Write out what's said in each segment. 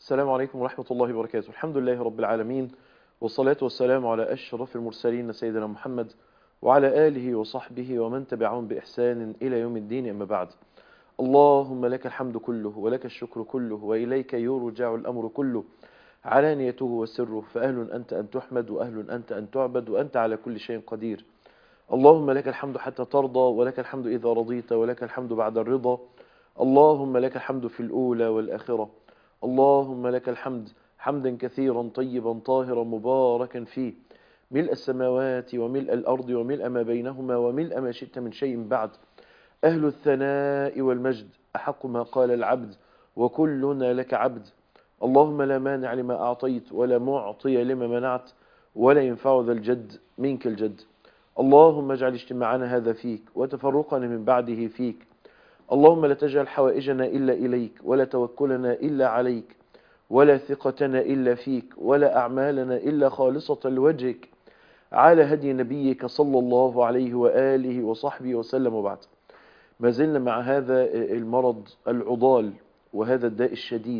السلام عليكم ورحمة الله وبركاته الحمد لله رب العالمين والصلاة والسلام على أشرف المرسلين سيدنا محمد وعلى آله وصحبه ومن تبعهم بإحسان إلى يوم الدين أما بعد اللهم لك الحمد كله ولك الشكر كله وإليك يرجع الأمر كله علانيته وسره فأهل أنت أن تحمد وأهل أنت أن تعبد وأنت على كل شيء قدير اللهم لك الحمد حتى ترضى ولك الحمد إذا رضيت ولك الحمد بعد الرضا اللهم لك الحمد في الأولى والآخرة اللهم لك الحمد حمدا كثيرا طيبا طاهرا مباركا فيه ملء السماوات وملء الأرض وملء ما بينهما وملء ما شئت من شيء بعد أهل الثناء والمجد أحق ما قال العبد وكلنا لك عبد اللهم لا مانع لما أعطيت ولا معطي لما منعت ولا ينفع ذا الجد منك الجد اللهم اجعل اجتماعنا هذا فيك وتفرقنا من بعده فيك اللهم لا تجعل حوائجنا إلا إليك ولا توكلنا إلا عليك ولا ثقتنا إلا فيك ولا أعمالنا إلا خالصة لوجهك على هدي نبيك صلى الله عليه وآله وصحبه وسلم وبعد ما زلنا مع هذا المرض العضال وهذا الداء الشديد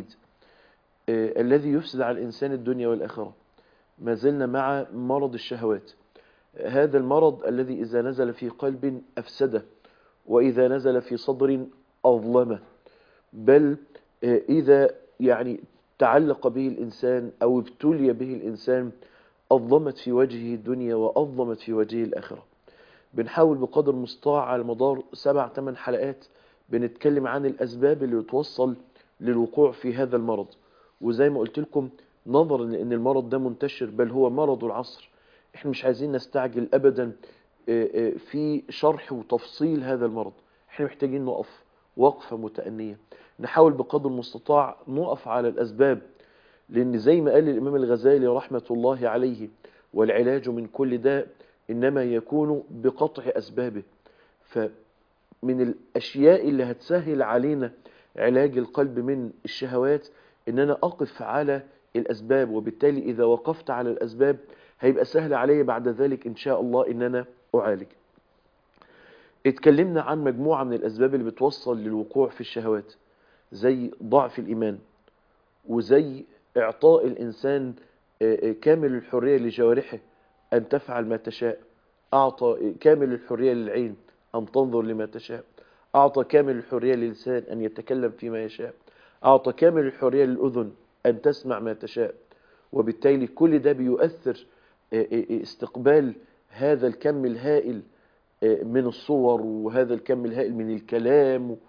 الذي يفسد على الإنسان الدنيا والآخرة ما زلنا مع مرض الشهوات هذا المرض الذي إذا نزل في قلب أفسده وإذا نزل في صدر أظلمه بل إذا يعني تعلق به الإنسان أو ابتلي به الإنسان أظلمت في وجهه الدنيا وأظلمت في وجهه الآخرة بنحاول بقدر المستطاع على مدار سبع ثمان حلقات بنتكلم عن الأسباب اللي توصل للوقوع في هذا المرض وزي ما قلت لكم نظرا لأن المرض ده منتشر بل هو مرض العصر احنا مش عايزين نستعجل أبدا في شرح وتفصيل هذا المرض احنا محتاجين نقف وقفة متأنية نحاول بقدر المستطاع نقف على الأسباب لأن زي ما قال الإمام الغزالي رحمة الله عليه والعلاج من كل داء إنما يكون بقطع أسبابه فمن الأشياء اللي هتسهل علينا علاج القلب من الشهوات إن أنا أقف على الأسباب وبالتالي إذا وقفت على الأسباب هيبقى سهل علي بعد ذلك إن شاء الله إن أنا أعالج اتكلمنا عن مجموعة من الأسباب اللي بتوصل للوقوع في الشهوات زي ضعف الإيمان وزي إعطاء الإنسان كامل الحرية لجوارحه أن تفعل ما تشاء أعطى كامل الحرية للعين أن تنظر لما تشاء أعطى كامل الحرية للسان أن يتكلم فيما يشاء أعطى كامل الحرية للأذن أن تسمع ما تشاء وبالتالي كل ده بيؤثر استقبال هذا الكم الهائل من الصور وهذا الكم الهائل من الكلام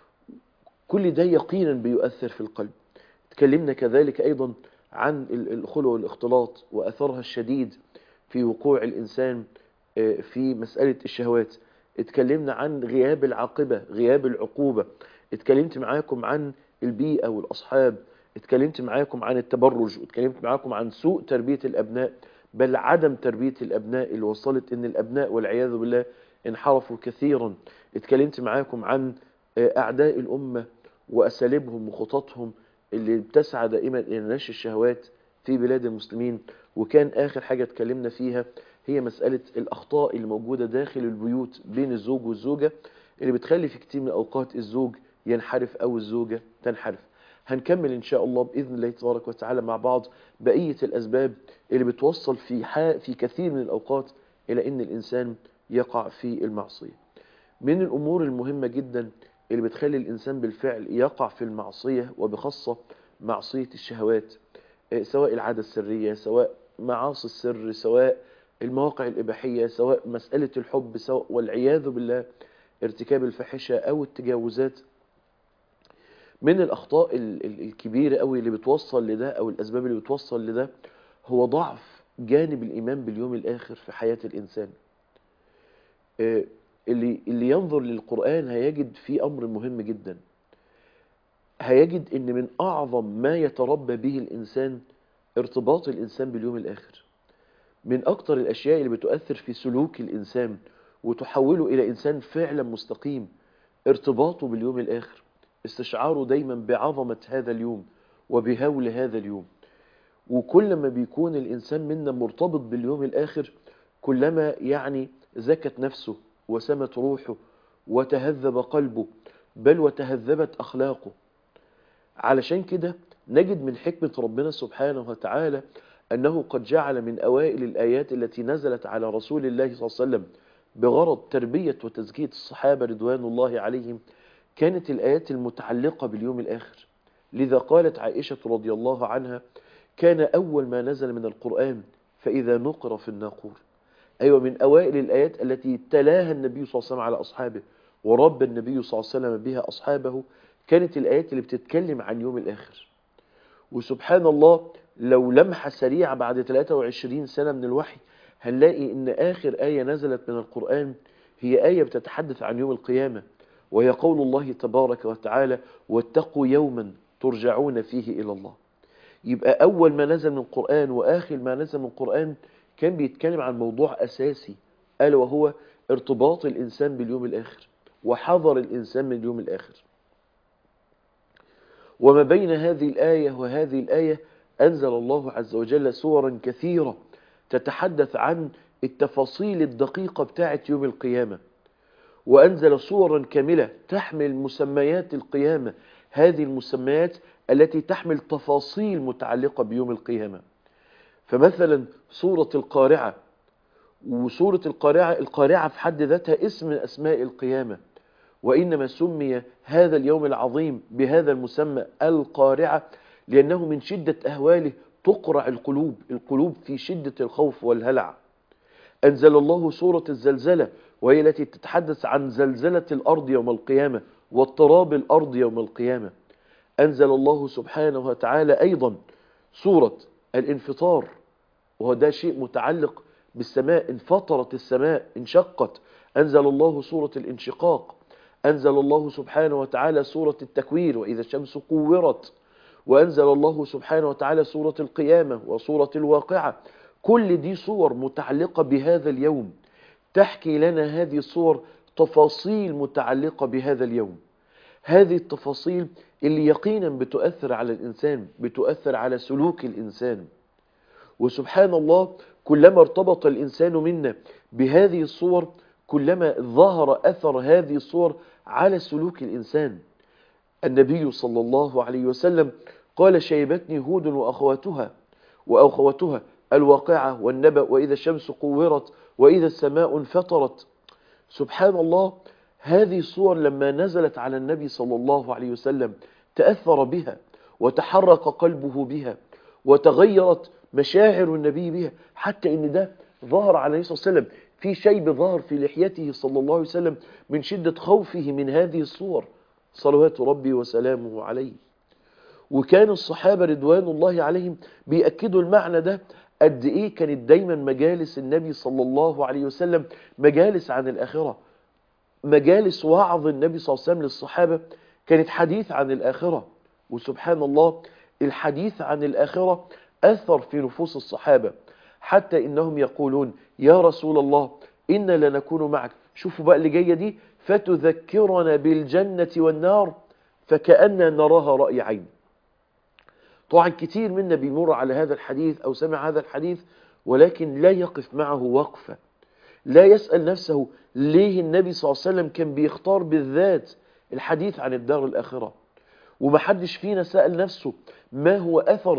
كل ده يقينا بيؤثر في القلب تكلمنا كذلك أيضا عن الخلو والاختلاط وأثرها الشديد في وقوع الإنسان في مسألة الشهوات اتكلمنا عن غياب العاقبة غياب العقوبة اتكلمت معاكم عن البيئة والأصحاب اتكلمت معاكم عن التبرج واتكلمت معاكم عن سوء تربية الأبناء بل عدم تربية الأبناء اللي وصلت أن الأبناء والعياذ بالله انحرفوا كثيرا اتكلمت معاكم عن أعداء الأمة وأساليبهم وخططهم اللي بتسعى دائما إلى نشر الشهوات في بلاد المسلمين وكان آخر حاجة اتكلمنا فيها هي مسألة الأخطاء اللي موجودة داخل البيوت بين الزوج والزوجة اللي بتخلي في كتير من أوقات الزوج ينحرف أو الزوجة تنحرف هنكمل إن شاء الله بإذن الله تبارك وتعالى مع بعض بقية الأسباب اللي بتوصل في في كثير من الأوقات إلى أن الإنسان يقع في المعصية من الأمور المهمة جدا اللي بتخلي الإنسان بالفعل يقع في المعصية وبخاصة معصية الشهوات سواء العادة السرية سواء معاصي السر سواء المواقع الإباحية سواء مسألة الحب سواء والعياذ بالله ارتكاب الفاحشة أو التجاوزات من الأخطاء الكبيرة قوي اللي بتوصل لده أو الأسباب اللي بتوصل لده هو ضعف جانب الإيمان باليوم الآخر في حياة الإنسان اللي, اللي ينظر للقرآن هيجد فيه أمر مهم جدا هيجد أن من أعظم ما يتربى به الإنسان ارتباط الإنسان باليوم الآخر من أكتر الأشياء اللي بتؤثر في سلوك الإنسان وتحوله إلى إنسان فعلا مستقيم ارتباطه باليوم الآخر استشعاره دايما بعظمة هذا اليوم وبهول هذا اليوم وكل ما بيكون الإنسان منا مرتبط باليوم الآخر كلما يعني زكت نفسه وسمت روحه وتهذب قلبه بل وتهذبت أخلاقه علشان كده نجد من حكمة ربنا سبحانه وتعالى أنه قد جعل من أوائل الآيات التي نزلت على رسول الله صلى الله عليه وسلم بغرض تربية وتزكية الصحابة رضوان الله عليهم كانت الآيات المتعلقة باليوم الآخر لذا قالت عائشة رضي الله عنها كان أول ما نزل من القرآن فإذا نقر في الناقور أيوة من أوائل الآيات التي تلاها النبي صلى الله عليه وسلم على أصحابه ورب النبي صلى الله عليه وسلم بها أصحابه كانت الآيات اللي بتتكلم عن يوم الآخر وسبحان الله لو لمحة سريعة بعد 23 سنة من الوحي هنلاقي ان آخر آية نزلت من القرآن هي آية بتتحدث عن يوم القيامة وهي قول الله تبارك وتعالى واتقوا يوما ترجعون فيه إلى الله يبقى أول ما نزل من القرآن وآخر ما نزل من القرآن كان بيتكلم عن موضوع أساسي ألا وهو ارتباط الإنسان باليوم الآخر وحذر الإنسان من اليوم الآخر وما بين هذه الآية وهذه الآية أنزل الله عز وجل سورا كثيرة تتحدث عن التفاصيل الدقيقة بتاعة يوم القيامة وأنزل سورا كاملة تحمل مسميات القيامة هذه المسميات التي تحمل تفاصيل متعلقة بيوم القيامة فمثلا سورة القارعة وسورة القارعة القارعة في حد ذاتها اسم من أسماء القيامة وإنما سمي هذا اليوم العظيم بهذا المسمى القارعة لأنه من شدة أهواله تقرع القلوب القلوب في شدة الخوف والهلع أنزل الله سورة الزلزلة وهي التي تتحدث عن زلزلة الأرض يوم القيامة واضطراب الأرض يوم القيامة أنزل الله سبحانه وتعالى أيضا سورة الانفطار وهو ده شيء متعلق بالسماء انفطرت السماء انشقت أنزل الله سورة الانشقاق أنزل الله سبحانه وتعالى سورة التكوير وإذا الشمس كورت وأنزل الله سبحانه وتعالى سورة القيامة وسورة الواقعة كل دي صور متعلقة بهذا اليوم تحكي لنا هذه الصور تفاصيل متعلقة بهذا اليوم هذه التفاصيل اللي يقينا بتؤثر على الإنسان بتؤثر على سلوك الإنسان وسبحان الله كلما ارتبط الإنسان منا بهذه الصور كلما ظهر أثر هذه الصور على سلوك الإنسان النبي صلى الله عليه وسلم قال شيبتني هود وأخواتها وأخواتها الواقعة والنبأ وإذا الشمس قورت وإذا السماء انفطرت سبحان الله هذه الصور لما نزلت على النبي صلى الله عليه وسلم تأثر بها وتحرك قلبه بها وتغيرت مشاعر النبي بها حتى ان ده ظهر على النبي صلى الله عليه وسلم في شيب ظهر في لحيته صلى الله عليه وسلم من شدة خوفه من هذه الصور صلوات ربي وسلامه عليه وكان الصحابة رضوان الله عليهم بيأكدوا المعنى ده قد ايه كانت دايما مجالس النبي صلى الله عليه وسلم مجالس عن الآخرة مجالس وعظ النبي صلى الله عليه وسلم للصحابة كانت حديث عن الآخرة وسبحان الله الحديث عن الآخرة أثر في نفوس الصحابة حتى إنهم يقولون يا رسول الله إنا لنكون معك شوفوا بقى اللي جاية دي فتذكرنا بالجنة والنار فكأننا نراها رأي عين طبعا كتير منا بيمر على هذا الحديث أو سمع هذا الحديث ولكن لا يقف معه وقفة لا يسأل نفسه ليه النبي صلى الله عليه وسلم كان بيختار بالذات الحديث عن الدار الآخرة ومحدش فينا سأل نفسه ما هو أثر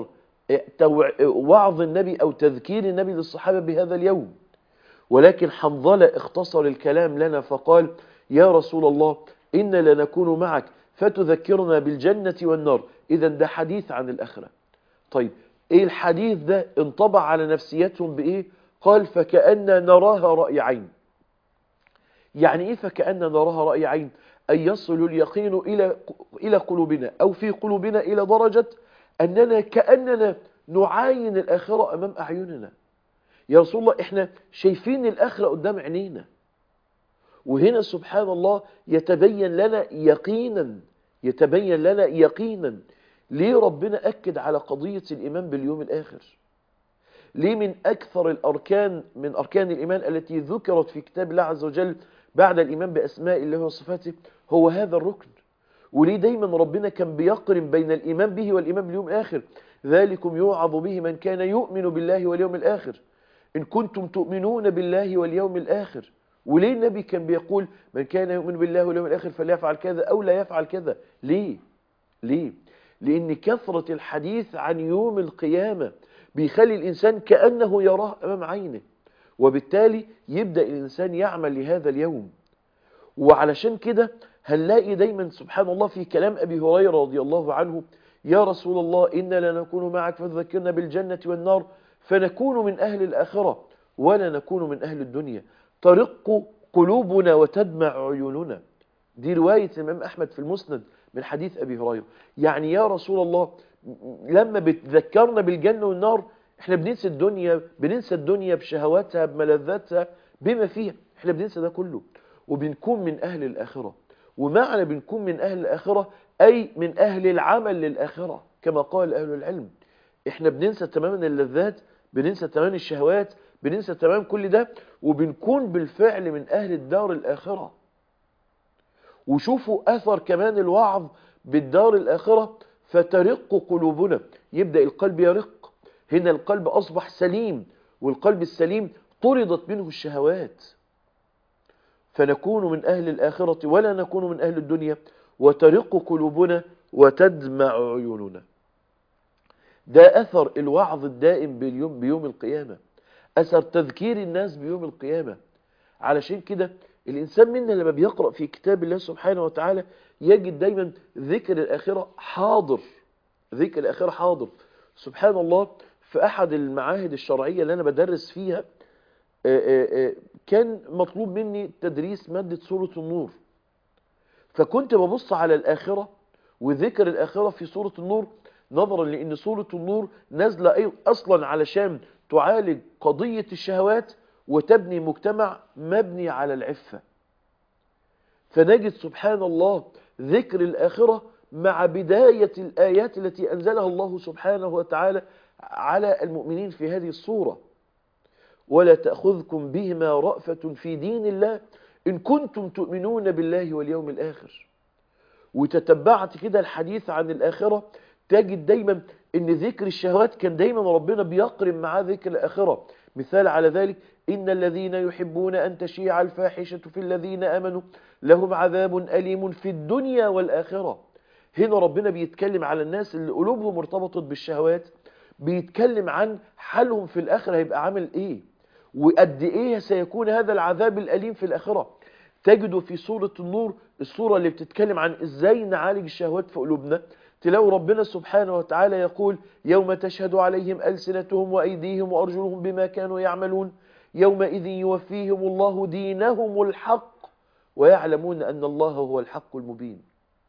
وعظ النبي أو تذكير النبي للصحابة بهذا اليوم ولكن حنظلة اختصر الكلام لنا فقال يا رسول الله إنا لنكون معك فتذكرنا بالجنة والنار إذا ده حديث عن الآخرة طيب إيه الحديث ده انطبع على نفسيتهم بإيه قال فكأن نراها رأي عين يعني إيه فكأن نراها رأي عين أن يصل اليقين إلى إلى قلوبنا أو في قلوبنا إلى درجة أننا كأننا نعاين الآخرة أمام أعيننا يا رسول الله إحنا شايفين الآخرة قدام عينينا وهنا سبحان الله يتبين لنا يقينا يتبين لنا يقينا ليه ربنا أكد على قضية الإيمان باليوم الآخر ليه من أكثر الأركان من أركان الإيمان التي ذكرت في كتاب الله عز وجل بعد الإيمان بأسماء الله وصفاته هو هذا الركن وليه دايما ربنا كان بيقرن بين الإيمان به والإيمان باليوم الآخر ذلكم يوعظ به من كان يؤمن بالله واليوم الآخر إن كنتم تؤمنون بالله واليوم الآخر وليه النبي كان بيقول من كان يؤمن بالله واليوم الآخر فليفعل كذا أو لا يفعل كذا ليه ليه لأن كثرة الحديث عن يوم القيامة بيخلي الإنسان كأنه يراه أمام عينه وبالتالي يبدأ الإنسان يعمل لهذا اليوم وعلشان كده هنلاقي دايما سبحان الله في كلام أبي هريرة رضي الله عنه يا رسول الله إنا لنكون معك فتذكرنا بالجنة والنار فنكون من أهل الآخرة ولا نكون من أهل الدنيا ترق قلوبنا وتدمع عيوننا دي رواية الإمام أحمد في المسند من حديث أبي هريرة يعني يا رسول الله لما بتذكرنا بالجنة والنار احنا بننسى الدنيا بننسى الدنيا بشهواتها بملذاتها بما فيها احنا بننسى ده كله وبنكون من أهل الآخرة ومعنى بنكون من أهل الآخرة أي من أهل العمل للآخرة كما قال أهل العلم احنا بننسى تماما اللذات بننسى تماما الشهوات بننسى تماما كل ده وبنكون بالفعل من أهل الدار الآخرة وشوفوا أثر كمان الوعظ بالدار الآخرة فترق قلوبنا يبدأ القلب يرق هنا القلب أصبح سليم والقلب السليم طردت منه الشهوات فنكون من أهل الآخرة ولا نكون من أهل الدنيا وترق قلوبنا وتدمع عيوننا ده أثر الوعظ الدائم باليوم بيوم القيامة أثر تذكير الناس بيوم القيامة علشان كده الإنسان منا لما بيقرأ في كتاب الله سبحانه وتعالى يجد دايما ذكر الآخرة حاضر ذكر الآخرة حاضر سبحان الله في أحد المعاهد الشرعية اللي أنا بدرس فيها كان مطلوب مني تدريس مادة سورة النور فكنت ببص على الآخرة وذكر الآخرة في سورة النور نظرا لأن سورة النور نازلة أصلا علشان تعالج قضية الشهوات وتبني مجتمع مبني على العفة فنجد سبحان الله ذكر الآخرة مع بداية الآيات التي أنزلها الله سبحانه وتعالى على المؤمنين في هذه الصورة ولا تأخذكم بهما رأفة في دين الله إن كنتم تؤمنون بالله واليوم الآخر وتتبعت كده الحديث عن الآخرة تجد دايما ان ذكر الشهوات كان دايما ربنا بيقرن معاه ذكر الآخرة مثال على ذلك إن الذين يحبون أن تشيع الفاحشة في الذين أمنوا لهم عذاب أليم في الدنيا والآخرة هنا ربنا بيتكلم على الناس اللي قلوبهم ارتبطت بالشهوات بيتكلم عن حالهم في الآخرة هيبقى عامل إيه وقد إيه سيكون هذا العذاب الأليم في الآخرة تجدوا في سورة النور السورة اللي بتتكلم عن إزاي نعالج الشهوات في قلوبنا تلاقوا ربنا سبحانه وتعالى يقول يوم تشهد عليهم ألسنتهم وأيديهم وأرجلهم بما كانوا يعملون يومئذ يوفيهم الله دينهم الحق ويعلمون أن الله هو الحق المبين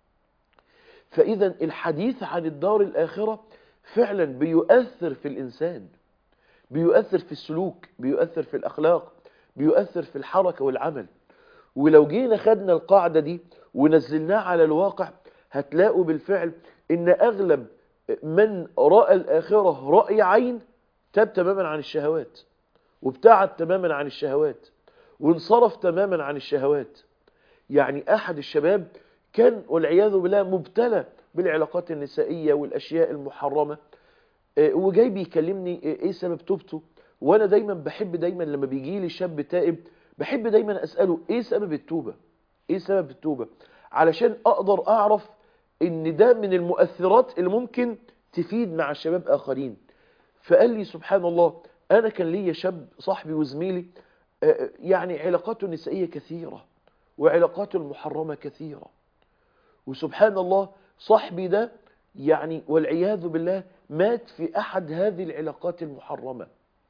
فإذا الحديث عن الدار الآخرة فعلا بيؤثر في الإنسان بيؤثر في السلوك بيؤثر في الأخلاق بيؤثر في الحركة والعمل ولو جينا خدنا القاعدة دي ونزلناها على الواقع هتلاقوا بالفعل ان اغلب من رأى الآخرة رأي عين تاب تماما عن الشهوات وابتعد تماما عن الشهوات وانصرف تماما عن الشهوات يعني احد الشباب كان والعياذ بالله مبتلى بالعلاقات النسائية والاشياء المحرمة وجاي بيكلمني ايه سبب توبته وانا دايما بحب دايما لما بيجي لي شاب تائب بحب دايما اسأله ايه سبب التوبة ايه سبب التوبة علشان اقدر اعرف ان ده من المؤثرات اللي ممكن تفيد مع الشباب اخرين فقال لي سبحان الله انا كان ليا شاب صاحبي وزميلي يعني علاقاته النسائية كثيرة وعلاقاته المحرمة كثيرة وسبحان الله صاحبي ده يعني والعياذ بالله مات في احد هذه العلاقات المحرمة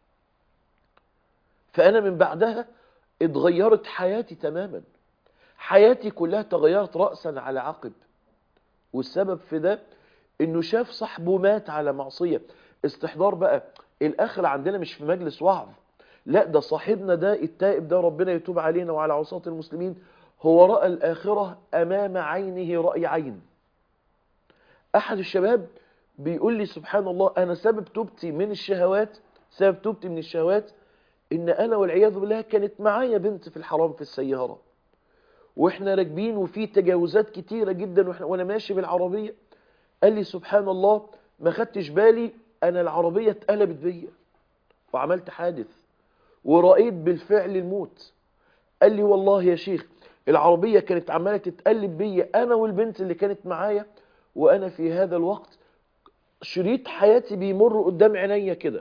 فانا من بعدها اتغيرت حياتي تماما حياتي كلها تغيرت رأسا على عقب والسبب في ده انه شاف صاحبه مات على معصية استحضار بقى الاخر عندنا مش في مجلس وعظ لا ده صاحبنا ده التائب ده ربنا يتوب علينا وعلى عصاة المسلمين هو رأى الآخرة أمام عينه رأي عين أحد الشباب بيقول لي سبحان الله أنا سبب توبتي من الشهوات سبب توبتي من الشهوات إن أنا والعياذ بالله كانت معايا بنت في الحرام في السيارة واحنا راكبين وفي تجاوزات كتيرة جدا واحنا وانا ماشي بالعربية قال لي سبحان الله ما خدتش بالي انا العربية اتقلبت بيا وعملت حادث ورأيت بالفعل الموت قال لي والله يا شيخ العربية كانت عمالة تتقلب بيا انا والبنت اللي كانت معايا وأنا في هذا الوقت شريط حياتي بيمر قدام عينيا كده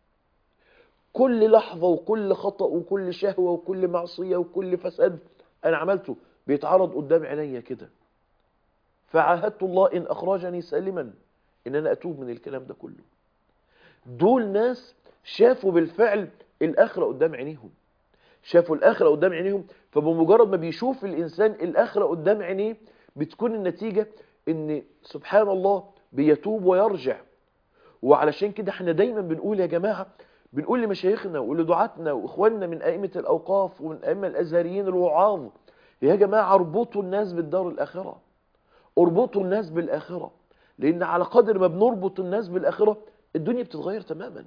كل لحظة وكل خطأ وكل شهوة وكل معصية وكل فساد أنا عملته بيتعرض قدام عينيا كده فعاهدت الله إن أخرجني سالما إن أنا أتوب من الكلام ده كله دول ناس شافوا بالفعل الآخرة قدام عينيهم شافوا الآخرة قدام عينيهم فبمجرد ما بيشوف الإنسان الآخرة قدام عينيه بتكون النتيجة إن سبحان الله بيتوب ويرجع وعلشان كده احنا دايما بنقول يا جماعة بنقول لمشايخنا ولدعاتنا واخواننا من ائمه الاوقاف ومن ائمه الازهريين الوعاظ يا جماعه اربطوا الناس بالدار الاخره اربطوا الناس بالاخره لان على قدر ما بنربط الناس بالاخره الدنيا بتتغير تماما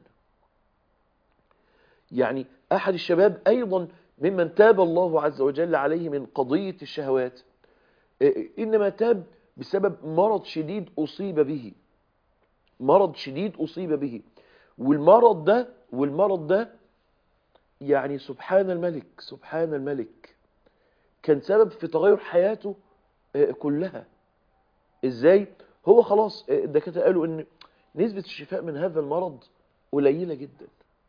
يعني احد الشباب ايضا ممن تاب الله عز وجل عليه من قضيه الشهوات انما تاب بسبب مرض شديد اصيب به مرض شديد اصيب به والمرض ده والمرض ده يعني سبحان الملك سبحان الملك كان سبب في تغير حياته كلها ازاي هو خلاص الدكاتره قالوا ان نسبة الشفاء من هذا المرض قليلة جدا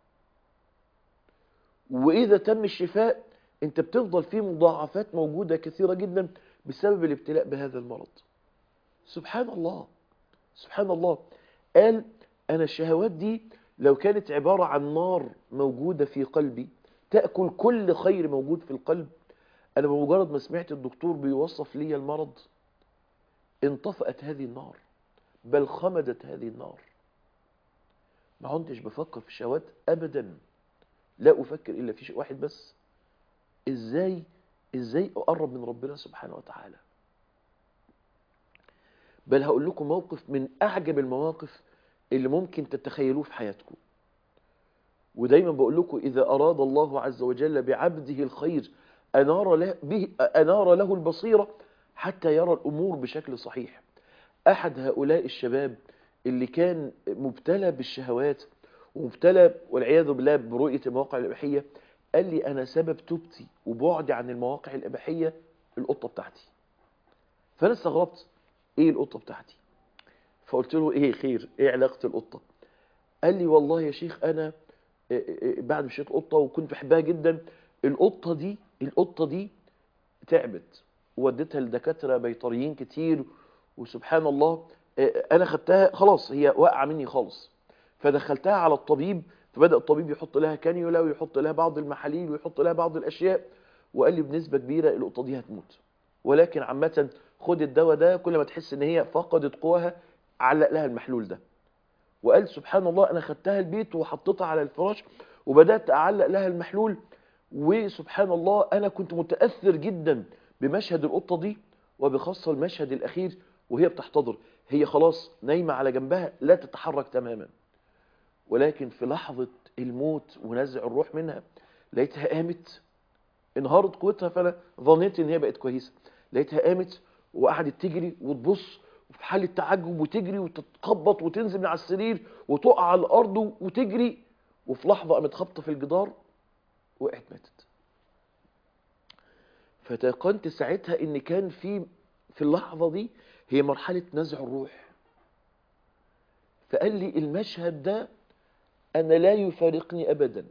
واذا تم الشفاء انت بتفضل فيه مضاعفات موجودة كثيرة جدا بسبب الابتلاء بهذا المرض سبحان الله سبحان الله قال انا الشهوات دي لو كانت عبارة عن نار موجودة في قلبي تأكل كل خير موجود في القلب أنا بمجرد ما سمعت الدكتور بيوصف لي المرض انطفأت هذه النار بل خمدت هذه النار ما كنتش بفكر في الشهوات أبدا لا أفكر إلا في شيء واحد بس إزاي إزاي أقرب من ربنا سبحانه وتعالى بل هقول لكم موقف من أعجب المواقف اللي ممكن تتخيلوه في حياتكم ودايما بقول لكم إذا أراد الله عز وجل بعبده الخير أنار له, به أنار له البصيرة حتى يرى الأمور بشكل صحيح أحد هؤلاء الشباب اللي كان مبتلى بالشهوات ومبتلى والعياذ بالله برؤية المواقع الإباحية قال لي أنا سبب توبتي وبعدي عن المواقع الإباحية القطة بتاعتي فأنا استغربت إيه القطة بتاعتي فقلت له ايه خير ايه علاقة القطة قال لي والله يا شيخ انا بعد مشيت قطة وكنت بحبها جدا القطة دي القطة دي تعبت ووديتها لدكاترة بيطريين كتير وسبحان الله انا خدتها خلاص هي واقعة مني خالص فدخلتها على الطبيب فبدأ الطبيب يحط لها كانيولا ويحط لها بعض المحاليل ويحط لها بعض الاشياء وقال لي بنسبة كبيرة القطة دي هتموت ولكن عامة خد الدواء ده كل ما تحس ان هي فقدت قواها علق لها المحلول ده وقال سبحان الله انا خدتها البيت وحطيتها على الفراش وبدات اعلق لها المحلول وسبحان الله انا كنت متاثر جدا بمشهد القطه دي وبخاصه المشهد الاخير وهي بتحتضر هي خلاص نايمه على جنبها لا تتحرك تماما ولكن في لحظه الموت ونزع الروح منها لقيتها قامت انهارت قوتها فانا ظنيت ان هي بقت كويسه لقيتها قامت وقعدت تجري وتبص وفي حالة تعجب وتجري وتتخبط وتنزل من على السرير وتقع على الأرض وتجري وفي لحظة قامت خبطة في الجدار وقعت ماتت فتيقنت ساعتها ان كان في في اللحظة دي هي مرحلة نزع الروح فقال لي المشهد ده أنا لا يفارقني أبدا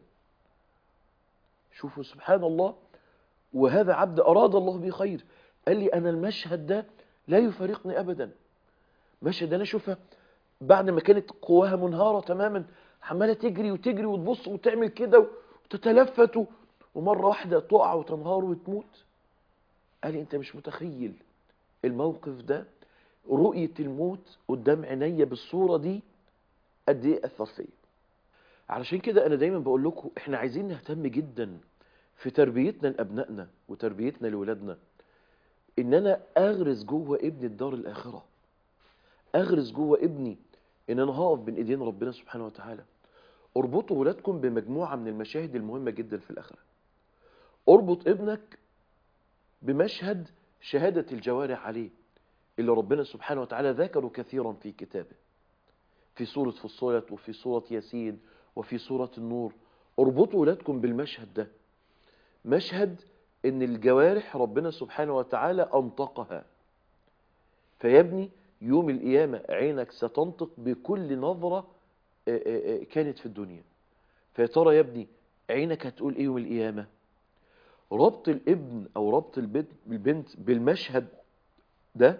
شوفوا سبحان الله وهذا عبد أراد الله به خير قال لي أنا المشهد ده لا يفارقني أبدا مشهد أنا أشوفها بعد ما كانت قواها منهارة تماما عمالة تجري وتجري وتبص وتعمل كده وتتلفت ومرة واحدة تقع وتنهار وتموت قال لي أنت مش متخيل الموقف ده رؤية الموت قدام عينيا بالصورة دي قد ايه اثر فيا علشان كده انا دايما بقول لكم احنا عايزين نهتم جدا في تربيتنا لابنائنا وتربيتنا لاولادنا ان انا اغرس جوه ابني الدار الاخره اغرس جوه ابني ان انا هقف بين ايدين ربنا سبحانه وتعالى اربطوا ولادكم بمجموعه من المشاهد المهمه جدا في الاخره اربط ابنك بمشهد شهاده الجوارح عليه اللي ربنا سبحانه وتعالى ذكره كثيرا في كتابه في سورة فصلت وفي سورة ياسين وفي سورة النور اربطوا ولادكم بالمشهد ده مشهد ان الجوارح ربنا سبحانه وتعالى انطقها فيا ابني يوم القيامة عينك ستنطق بكل نظرة آه، آه، آه، كانت في الدنيا فيا ترى يا ابني عينك هتقول ايه يوم القيامة ربط الابن او ربط البنت بالبنت بالمشهد ده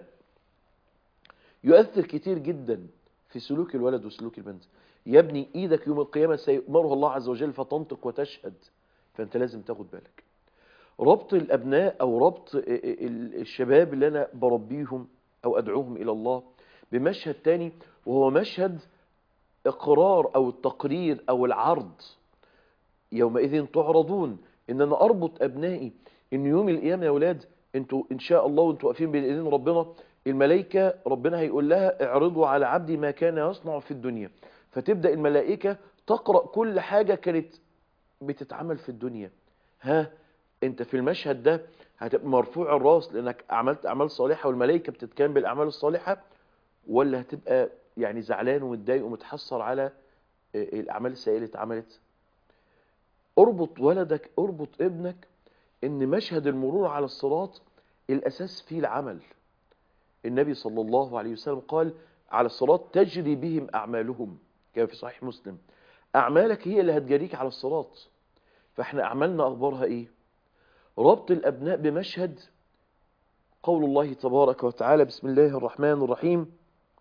يؤثر كتير جدا في سلوك الولد وسلوك البنت يا ابني ايدك يوم القيامة سيؤمرها الله عز وجل فتنطق وتشهد فانت لازم تاخد بالك ربط الابناء او ربط ال- ال- الشباب اللي انا بربيهم او ادعوهم الى الله بمشهد تاني وهو مشهد اقرار او التقرير او العرض يومئذ تعرضون ان انا اربط ابنائي ان يوم القيامه يا اولاد انتوا ان شاء الله وانتوا واقفين بين ايدين ربنا الملائكه ربنا هيقول لها اعرضوا على عبدي ما كان يصنع في الدنيا فتبدا الملائكه تقرا كل حاجه كانت بتتعمل في الدنيا ها انت في المشهد ده هتبقى مرفوع الراس لانك عملت اعمال صالحه والملائكه بتتكلم بالاعمال الصالحه ولا هتبقى يعني زعلان ومتضايق ومتحسر على آه، الاعمال السيئه اللي اتعملت اربط ولدك اربط ابنك ان مشهد المرور على الصراط الاساس فيه العمل النبي صلى الله عليه وسلم قال على الصراط تجري بهم اعمالهم كما في صحيح مسلم اعمالك هي اللي هتجريك على الصراط فاحنا اعمالنا اخبارها ايه ربط الابناء بمشهد قول الله تبارك وتعالى بسم الله الرحمن الرحيم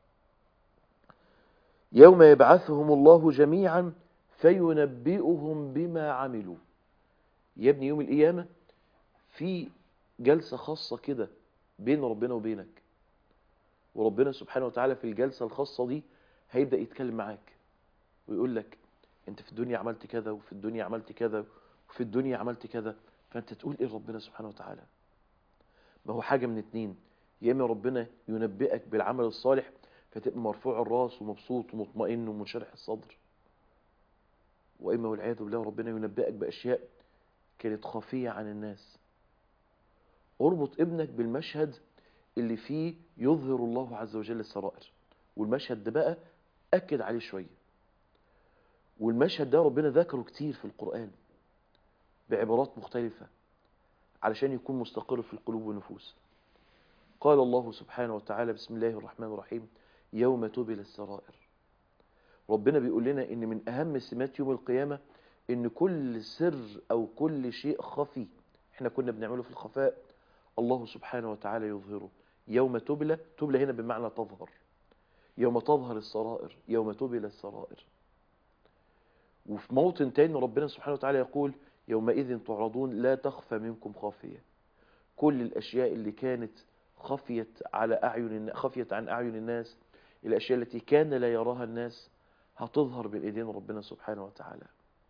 يوم يبعثهم الله جميعا فينبئهم بما عملوا يا ابني يوم القيامة في جلسة خاصة كده بين ربنا وبينك وربنا سبحانه وتعالى في الجلسة الخاصة دي هيبدأ يتكلم معاك ويقول لك انت في الدنيا عملت كذا وفي الدنيا عملت كذا وفي الدنيا عملت كذا فانت تقول ايه ربنا سبحانه وتعالى ما هو حاجة من اتنين يا اما ربنا ينبئك بالعمل الصالح فتبقى مرفوع الراس ومبسوط ومطمئن ومنشرح الصدر واما والعياذ بالله ربنا ينبئك باشياء كانت خفيه عن الناس اربط ابنك بالمشهد اللي فيه يظهر الله عز وجل السرائر والمشهد ده بقى اكد عليه شويه والمشهد ده ربنا ذكره كتير في القران بعبارات مختلفه علشان يكون مستقر في القلوب والنفوس قال الله سبحانه وتعالى بسم الله الرحمن الرحيم يوم تبل السرائر ربنا بيقول لنا ان من اهم سمات يوم القيامة ان كل سر او كل شيء خفي احنا كنا بنعمله في الخفاء الله سبحانه وتعالى يظهره يوم تبلى تبلى هنا بمعنى تظهر يوم تظهر السرائر يوم تبلى السرائر وفي موطن تاني ربنا سبحانه وتعالى يقول يومئذ تعرضون لا تخفى منكم خافية كل الأشياء اللي كانت خفيت على أعين خفيت عن أعين الناس الأشياء التي كان لا يراها الناس هتظهر بالإيدين ربنا سبحانه وتعالى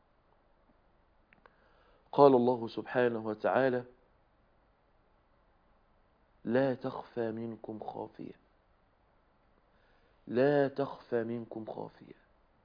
قال الله سبحانه وتعالى لا تخفى منكم خافية لا تخفى منكم خافية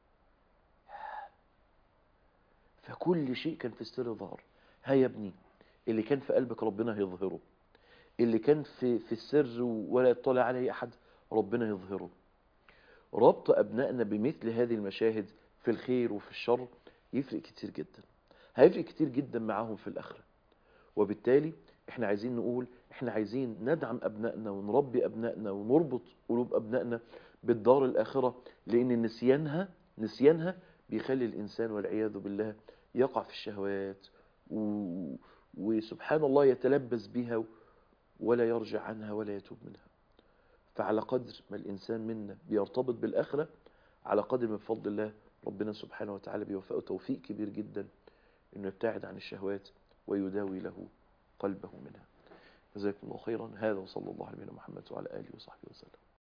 فكل شيء كان في السر ظهر ها يا ابني اللي كان في قلبك ربنا هيظهره اللي كان في في السر ولا يطلع عليه أحد ربنا يظهره ربط أبنائنا بمثل هذه المشاهد في الخير وفي الشر يفرق كتير جدا هيفرق كتير جدا معاهم في الآخرة وبالتالي احنا عايزين نقول احنا عايزين ندعم أبنائنا ونربي أبنائنا ونربط قلوب أبنائنا بالدار الآخرة لأن نسيانها نسيانها بيخلي الإنسان والعياذ بالله يقع في الشهوات و... وسبحان الله يتلبس بها ولا يرجع عنها ولا يتوب منها فعلى قدر ما الإنسان منا بيرتبط بالآخرة على قدر من فضل الله ربنا سبحانه وتعالى بيوفقه توفيق كبير جدا انه يبتعد عن الشهوات ويداوي له قلبه منها جزاكم الله خيرا هذا وصلى الله على نبينا محمد وعلى اله وصحبه وسلم